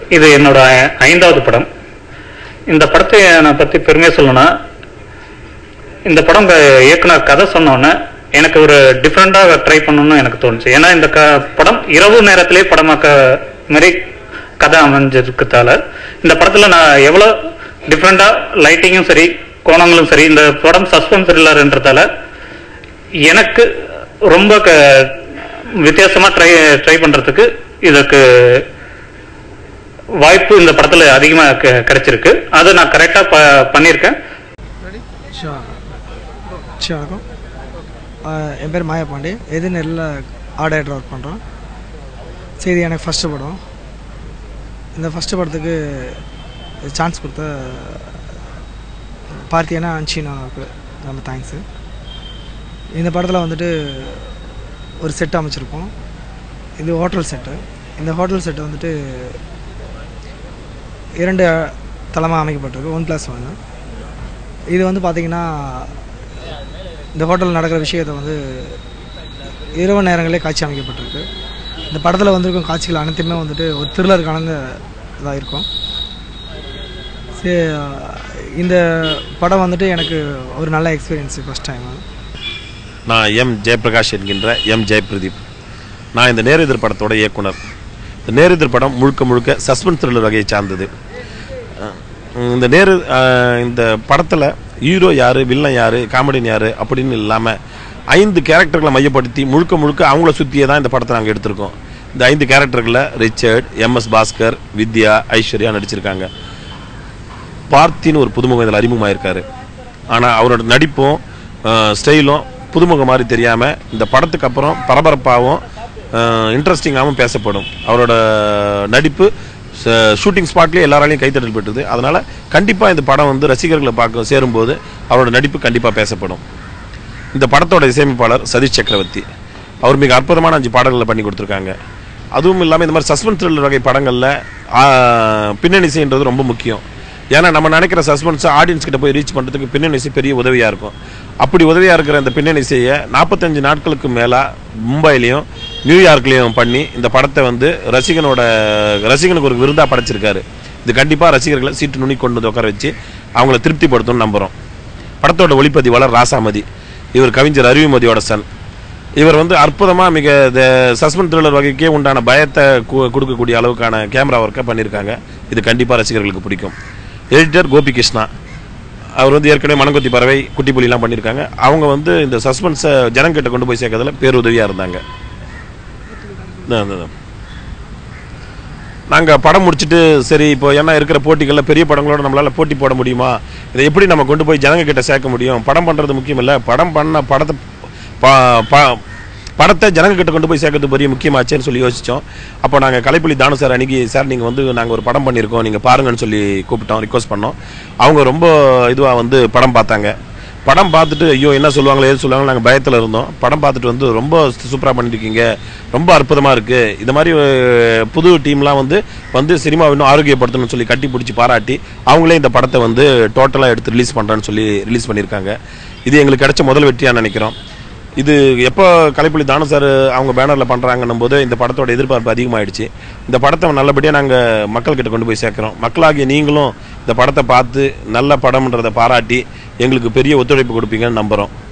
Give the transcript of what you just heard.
இது என்னோட ஐ- ஐந்தாவது படம் இந்த படத்தை நான் பற்றி பெருமையாக சொல்லணும்னா இந்த படம் க- இயக்குனர் கதை சொன்னோன்னே எனக்கு ஒரு டிஃப்ரெண்ட்டாக ட்ரை பண்ணணும்னு எனக்கு தோணுச்சு ஏன்னா இந்த க படம் இரவு நேரத்திலே படமாக்க மாதிரி கதை அமைஞ்சிருக்கதால இந்த படத்தில் நான் எவ்வளோ டிஃப்ரெண்ட்டாக லைட்டிங்கும் சரி கோணங்களும் சரி இந்த படம் சஸ்பென்ஸ் த்ரில்லர்ன்றதால எனக்கு ரொம்ப க வித்தியாசமாக ட்ரை ட்ரை பண்ணுறதுக்கு இதுக்கு வாய்ப்பு இந்த படத்தில் அதிகமாக கிடைச்சிருக்கு அதை நான் கரெக்டாக ப பண்ணியிருக்கேன் ஷா ஷா வணக்கம் ஆஹ் என் பேர் மாயா பாண்டே எது நெல்லில் ஆர்ட் டைரக்டர் ஒர்க் பண்ணுறோம் சரி இது எனக்கு ஃபஸ்ட்டு படம் இந்த ஃபஸ்ட்டு படத்துக்கு சான்ஸ் கொடுத்த பார்த்தியனா அன்ஷினாவுக்கு ரொம்ப தேங்க்ஸு இந்த படத்தில் வந்துட்டு ஒரு செட் அமைச்சிருக்கோம் இது ஹோட்டல் செட்டு இந்த ஹோட்டல் செட்டு வந்துட்டு இரண்டு தளமாக அமைக்கப்பட்டிருக்கு ஒன் ப்ளஸ் ஒன்று இது வந்து பார்த்திங்கன்னா இந்த ஹோட்டலில் நடக்கிற விஷயத்தை வந்து இரவு நேரங்களே காட்சி அமைக்கப்பட்டிருக்கு இந்த படத்தில் வந்திருக்கும் காட்சிகள் அனைத்துமே வந்துட்டு ஒரு த்ரில்லர் கலந்த இதாக இருக்கும் சரி இந்த படம் வந்துட்டு எனக்கு ஒரு நல்ல எக்ஸ்பீரியன்ஸு ஃபஸ்ட் டைம் நான் எம் ஜெயபிரகாஷ் என்கின்ற எம் ஜெயபிரதீப் நான் இந்த நேரெதிர் படத்தோட இயக்குனர் இந்த நேரெதிர் படம் முழுக்க முழுக்க சஸ்பென்ஸ் த்ரில்லர் வகையை சார்ந்தது அஹ் இந்த நேரு அஹ் இந்த படத்தில் ஹீரோ யார் வில்லன் யார் காமெடியன் யார் அப்படின்னு இல்லாமல் ஐந்து கேரக்டர்களை மையப்படுத்தி முழுக்க முழுக்க அவங்கள சுற்றியே தான் இந்த படத்தை நாங்கள் எடுத்திருக்கோம் இந்த ஐந்து கேரக்டர்களில் ரிச்சர்ட் எம்எஸ் பாஸ்கர் வித்யா ஐஸ்வர்யா நடிச்சிருக்காங்க பார்த்தின்னு ஒரு புதுமுகம் இதில் அறிமுகமாயிருக்காரு ஆனால் அவரோட நடிப்பும் அஹ், ஸ்டைலும் புதுமுகம் மாதிரி தெரியாமல் இந்த படத்துக்கு அப்புறம் பரபரப்பாகவும் இன்ட்ரெஸ்டிங்காகவும் பேசப்படும் அவரோட நடிப்பு ஷூட்டிங் ஸ்பாட்லேயே எல்லாராலையும் கைத்தட்டல் பெற்றது அதனால் கண்டிப்பாக இந்த படம் வந்து ரசிகர்களை பார்க்க சேரும்போது அவரோட நடிப்பு கண்டிப்பாக பேசப்படும் இந்த படத்தோட இசையமைப்பாளர் சதீஷ் சக்கரவர்த்தி அவர் மிக அற்புதமான அஞ்சு பாடல்களை பண்ணி கொடுத்துருக்காங்க அதுவும் இல்லாமல் இந்த மாதிரி சஸ்பென்ஸ் த்ரில்லர் வகை படங்களில் பின்னணி இசைன்றது ரொம்ப முக்கியம் ஏன்னா நம்ம நினைக்கிற சஸ்பென்ஸை ஆடியன்ஸ் கிட்ட போய் ரீச் பண்ணுறதுக்கு பின்னணி இசை பெரிய உதவியாக இருக்கும் அப்படி உதவியாக இருக்கிற இந்த பின்னணி இசையை நாற்பத்தஞ்சு நாட்களுக்கு மேலே மும்பையிலையும் நியூயார்க்லேயும் பண்ணி இந்த படத்தை வந்து ரசிகனோட ரசிகனுக்கு ஒரு விருதாக படைச்சிருக்காரு இது கண்டிப்பாக ரசிகர்களை சீட்டு நுனி கொண்டு வந்து உட்கார வச்சு அவங்கள திருப்திப்படுத்தும்னு நம்புகிறோம் படத்தோட ஒளிப்பதிவாளர் ராசாமதி இவர் கவிஞர் அறிவுமதியோட சன் இவர் வந்து அற்புதமாக மிக இந்த சஸ்பென்ஸ் த்ரில்லர் வகைக்கே உண்டான பயத்தை கு- கொடுக்கக்கூடிய அளவுக்கான கேமரா ஒர்க்கை பண்ணியிருக்காங்க இது கண்டிப்பாக ரசிகர்களுக்கு பிடிக்கும் எடிட்டர் கோபி கிருஷ்ணா அவர் வந்து ஏற்கனவே மனங்கொத்தி பறவை குட்டி புலிலாம் பண்ணியிருக்காங்க அவங்க வந்து இந்த சஸ்பென்ஸை ஜனங்கிட்ட கொண்டு போய் சேர்க்கறதுல பேருதவியாக இருந்தாங்க நாங்கள் படம் முடிச்சுட்டு சரி இப்போ ஏன்னா இருக்கிற போட்டிகளில் பெரிய படங்களோட நம்மளால் போட்டி போட முடியுமா இதை எப்படி நம்ம கொண்டு போய் ஜனங்க கிட்ட சேர்க்க முடியும் படம் பண்ணுறது முக்கியம் இல்லை படம் பண்ண படத்தை ப- ப- படத்தை ஜனங்க கிட்ட கொண்டு போய் சேர்க்கறது பெரிய முக்கியமாச்சேன்னு சொல்லி யோசித்தோம் அப்போ நாங்கள் கலைப்புலி தானு சார் அன்னைக்கு சார் நீங்கள் வந்து நாங்கள் ஒரு படம் பண்ணியிருக்கோம் நீங்கள் பாருங்கன்னு சொல்லி கூப்பிட்டோம் ரிக்வஸ்ட் பண்ணோம் அவங்க ரொம்ப இதுவாக வந்து படம் பார்த்தாங்க படம் பார்த்துட்டு ஐயோ என்ன சொல்லுவாங்களோ ஏது சொல்லுவாங்களோ நாங்கள் பயத்தில் இருந்தோம் படம் பார்த்துட்டு வந்து ரொம்ப சூப்பராக பண்ணியிருக்கீங்க ரொம்ப அற்புதமாக இருக்குது இது மாதிரி அஹ், புது டீம்லாம் வந்து வந்து சினிமா இன்னும் ஆரோக்கியப்படுத்தணும்னு சொல்லி கட்டி பிடிச்சி பாராட்டி அவங்களே இந்த படத்தை வந்து டோட்டலாக எடுத்து ரிலீஸ் பண்ணுறேன்னு சொல்லி ரிலீஸ் பண்ணியிருக்காங்க இது எங்களுக்கு கிடைச்ச முதல் வெற்றியாக நினைக்கிறோம் இது எப்போ கலைப்புலி தானு சார் அவங்க பேனரில் பண்ணுறாங்கன்னும் போது இந்த படத்தோட எதிர்பார்ப்பு அதிகமாயிடுச்சு இந்த படத்தை நல்லபடியாக நாங்கள் மக்கள்கிட்ட கொண்டு போய் சேர்க்குறோம் மக்களாகிய நீங்களும் இந்த படத்தை பார்த்து நல்ல படம்ன்றதை பாராட்டி எங்களுக்கு பெரிய ஒத்துழைப்பு கொடுப்பீங்கன்னு நம்புகிறோம்